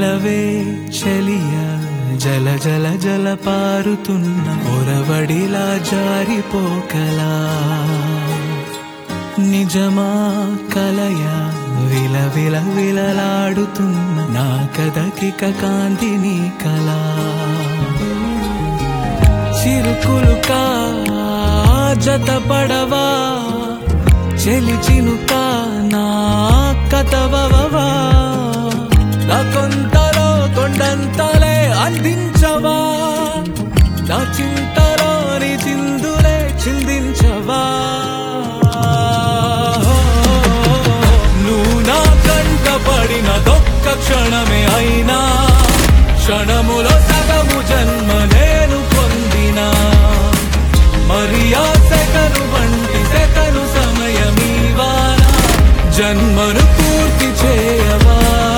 నిలవే చెలియ జల జల జల పారుతున్న ఒరవడిలా జారిపోకలా నిజమా కలయ విల విల విలలాడుతున్న నా కదకిక కాంతిని కలా చిరుకులు కా జతపడవా చెలి చినుక నా కథవవా నా కొంతలో కొండంతలే అందించవా నా చింతలో నీ చిందులే చిందించవా నువ్వు నా కంట పడిన దొక్క క్షణమే అయినా క్షణములో సగము జన్మ నేను పొందినా మరి ఆ సెకను వంటి సెకను సమయమీవానా జన్మను పూర్తి చేయవా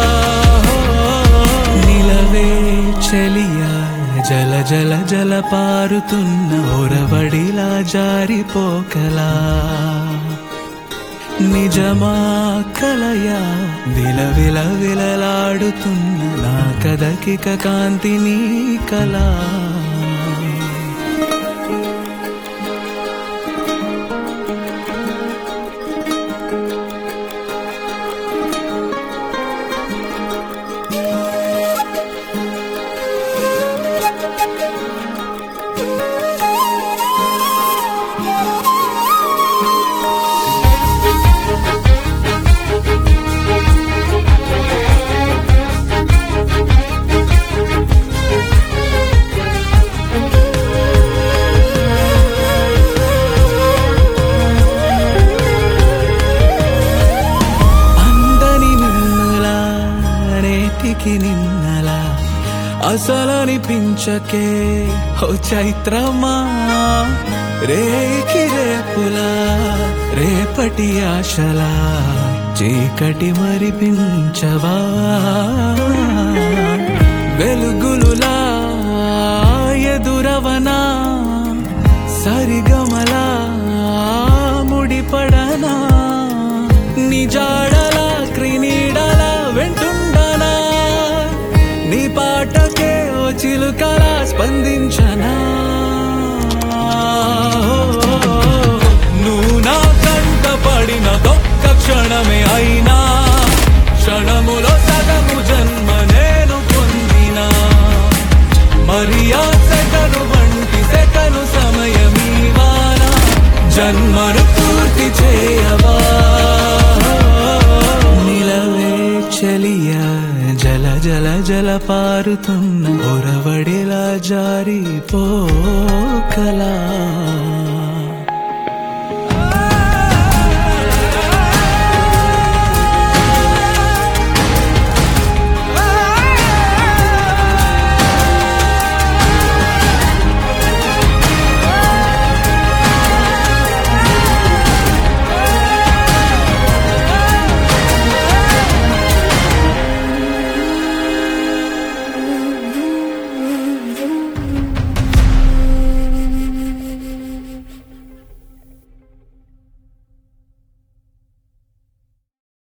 నిలవే చెలియా జల జల జల పారుతున్న ఒరవడిలా జారిపోకలా నిజమా కలయా విల విల విలలాడుతున్న నా కదకిక కాంతిని కలా అందని నిన్నలా నేటికి నిన్నలా అసలనిపించకే ఓ చైత్రమా రేకి రేపులా రేపటి ఆశలా చీకటి మరిపించవా వెలుగులులా ఎదురవనా సరిగమలా ముడిపడనా నిజాడలా క్రినీడలా వెంటుండనా నీ పాటకే ఓ చిలుకలా స్పందించనా నువ్వు నా కంట పడిన దొక్క క్షణమే అయినా క్షణములో సగము జన్మ నేను పొందినా మరి ఆ సెకను వంటి సెకను సమయమీవానా జన్మను పూర్తి చేయవా నిలవే చెలియా జల జల జల పారుతున్న ఒరవడిలా జారిపోకలా